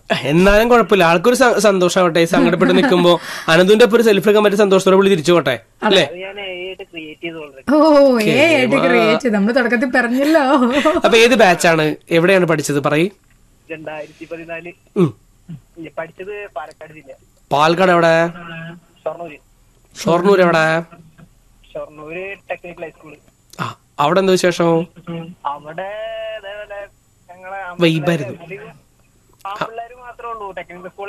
എന്നാലും കുഴപ്പമില്ല ആൾക്കൊരു സ- സന്തോഷാവട്ടെ സങ്കടപ്പെട്ട് നിൽക്കുമ്പോ അനന്തുവിന്റെ ഒപ്പം ഒരു സെൽഫി എടുക്കാൻ പറ്റിയ സന്തോഷത്തോടെ പുള്ളി തിരിച്ചു പോട്ടെ അല്ലേ അത് ഞാൻ ആയിട്ട് ക്രിയേറ്റ് ചെയ്ത് ഓൾറെഡി ഓ ഏ ആയിട്ട് ക്രിയേറ്റ് നമ്മള് തുടക്കത്തിൽ പറഞ്ഞല്ലോ അപ്പൊ ഏത് ബാച്ചാണ് എവിടെയാണ് പഠിച്ചത് പറയ് രണ്ടായിരത്തി പതിനാല് ഉം. ഈ പഠിച്ചത് പാലക്കാട് ജില്ല പാലക്കാട് എവിടെ ഷൊർണൂര് ഷൊർണൂർ എവിടെ ഷൊർണൂര് ടെക്നിക്കൽ ഹൈസ്കൂള് ആ അവിടെ എന്താ വിശേഷം അവിടെ ഇതേപോലെ ഞങ്ങളെ വൈബായിരുന്നു. ആൺപിള്ളേര് മാത്രമേ ഉള്ളൂ ടെക്നിക്കൽ സ്കൂൾ